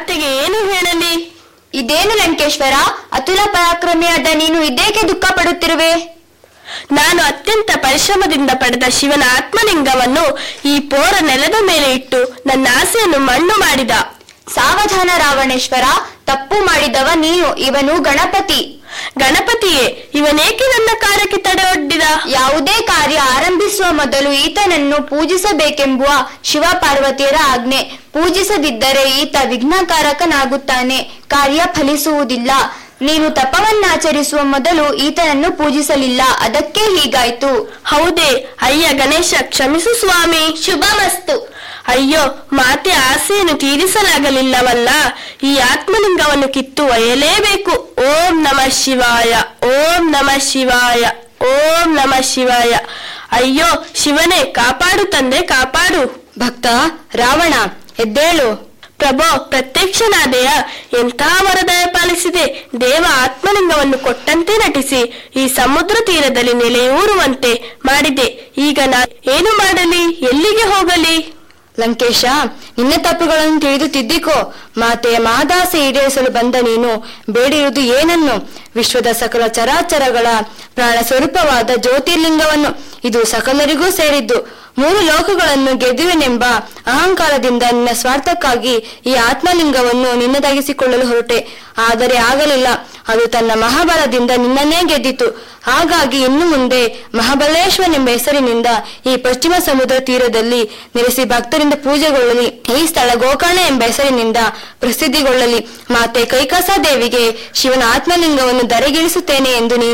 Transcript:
ಮಾತೆಗೆ ಏನು ಹೇಳಲಿ ಇದೇನು ಲಂಕೇಶ್ವರ ಅತುಲ ಪರಾಕ್ರಮಿಯಾದ ನೀನು ಇದೇಕೆ ದುಃಖ ಪಡುತ್ತಿರುವೆ ನಾನು ಅತ್ಯಂತ ಪರಿಶ್ರಮದಿಂದ ಪಡೆದ ಶಿವನ ಆತ್ಮಲಿಂಗವನ್ನು ಈ ಪೋರ ನೆಲದ ಮೇಲೆ ಇಟ್ಟು ನನ್ನ ಆಸೆಯನ್ನು ಮಣ್ಣು ಮಾಡಿದ ಸಾವಧಾನ ರಾವಣೇಶ್ವರ ತಪ್ಪು ಮಾಡಿದವ ನೀನು ಇವನು ಗಣಪತಿ ಗಣಪತಿಯೇ ಇವನೇಕೆ ನನ್ನ ಕಾರ್ಯಕ್ಕೆ ತಡೆಯೊಡ್ಡಿದ ಯಾವುದೇ ಕಾರ್ಯ ಆರಂಭಿಸುವ ಮೊದಲು ಈತನನ್ನು ಪೂಜಿಸಬೇಕೆಂಬುವ ಶಿವ ಪಾರ್ವತಿಯರ ಆಜ್ಞೆ ಪೂಜಿಸದಿದ್ದರೆ ಈತ ವಿಘ್ನಕಾರಕನಾಗುತ್ತಾನೆ ಕಾರ್ಯ ಫಲಿಸುವುದಿಲ್ಲ ನೀನು ತಪವನ್ನಾಚರಿಸುವ ಮೊದಲು ಈತನನ್ನು ಪೂಜಿಸಲಿಲ್ಲ ಅದಕ್ಕೆ ಹೀಗಾಯ್ತು ಹೌದೇ ಅಯ್ಯ ಗಣೇಶ ಕ್ಷಮಿಸು ಸ್ವಾಮಿ ಶುಭಮಸ್ತು ಅಯ್ಯೋ ಮಾತೆ ಆಸೆಯನ್ನು ತೀರಿಸಲಾಗಲಿಲ್ಲವಲ್ಲ ಈ ಆತ್ಮಲಿಂಗವನ್ನು ಕಿತ್ತು ಒಯ್ಯಲೇಬೇಕು ಓಂ ನಮ ಶಿವಾಯ ಓಂ ನಮ ಶಿವಾಯ ಓಂ ನಮ ಶಿವಾಯ ಅಯ್ಯೋ ಶಿವನೇ ಕಾಪಾಡು ತಂದೆ ಕಾಪಾಡು ಭಕ್ತ ರಾವಣ ಎದ್ದೇಳು ಪ್ರಭೋ ಪ್ರತ್ಯಕ್ಷನಾದೆಯ ಎಂಥ ವರದಯ ಪಾಲಿಸಿದೆ ದೇವ ಆತ್ಮಲಿಂಗವನ್ನು ಕೊಟ್ಟಂತೆ ನಟಿಸಿ ಈ ಸಮುದ್ರ ತೀರದಲ್ಲಿ ನೆಲೆಯೂರುವಂತೆ ಮಾಡಿದೆ ಈಗ ನಾ ಏನು ಮಾಡಲಿ ಎಲ್ಲಿಗೆ ಹೋಗಲಿ ಲಂಕೇಶ ನಿನ್ನ ತಪ್ಪುಗಳನ್ನು ತಿಳಿದು ತಿದ್ದಿಕೋ ಮಾತೆಯ ಮಹದಾಸೆ ಈಡೇರಿಸಲು ಬಂದ ನೀನು ಬೇಡಿರುವುದು ಏನನ್ನು ವಿಶ್ವದ ಸಕಲ ಚರಾಚರಗಳ ಪ್ರಾಣ ಸ್ವರೂಪವಾದ ಜ್ಯೋತಿರ್ಲಿಂಗವನ್ನು ಇದು ಸಕಲರಿಗೂ ಸೇರಿದ್ದು ಮೂರು ಲೋಕಗಳನ್ನು ಗೆದ್ದುವೆನೆಂಬ ಅಹಂಕಾರದಿಂದ ನಿನ್ನ ಸ್ವಾರ್ಥಕ್ಕಾಗಿ ಈ ಆತ್ಮಲಿಂಗವನ್ನು ನಿನ್ನದಾಗಿಸಿಕೊಳ್ಳಲು ಹೊರಟೆ ಆದರೆ ಆಗಲಿಲ್ಲ ಅದು ತನ್ನ ಮಹಾಬಲದಿಂದ ನಿನ್ನನ್ನೇ ಗೆದ್ದಿತು ಹಾಗಾಗಿ ಇನ್ನು ಮುಂದೆ ಮಹಾಬಲೇಶ್ವರನೆಂಬ ಹೆಸರಿನಿಂದ ಈ ಪಶ್ಚಿಮ ಸಮುದ್ರ ತೀರದಲ್ಲಿ ನೆಲೆಸಿ ಭಕ್ತರಿಂದ ಪೂಜೆಗೊಳ್ಳಲಿ ಈ ಸ್ಥಳ ಗೋಕರ್ಣ ಎಂಬ ಹೆಸರಿನಿಂದ ಪ್ರಸಿದ್ಧಿಗೊಳ್ಳಲಿ ಮಾತೆ ಕೈಕಸ ದೇವಿಗೆ ಶಿವನ ಆತ್ಮಲಿಂಗವನ್ನು ಧರೆಗಿಳಿಸುತ್ತೇನೆ ಎಂದು ನೀನು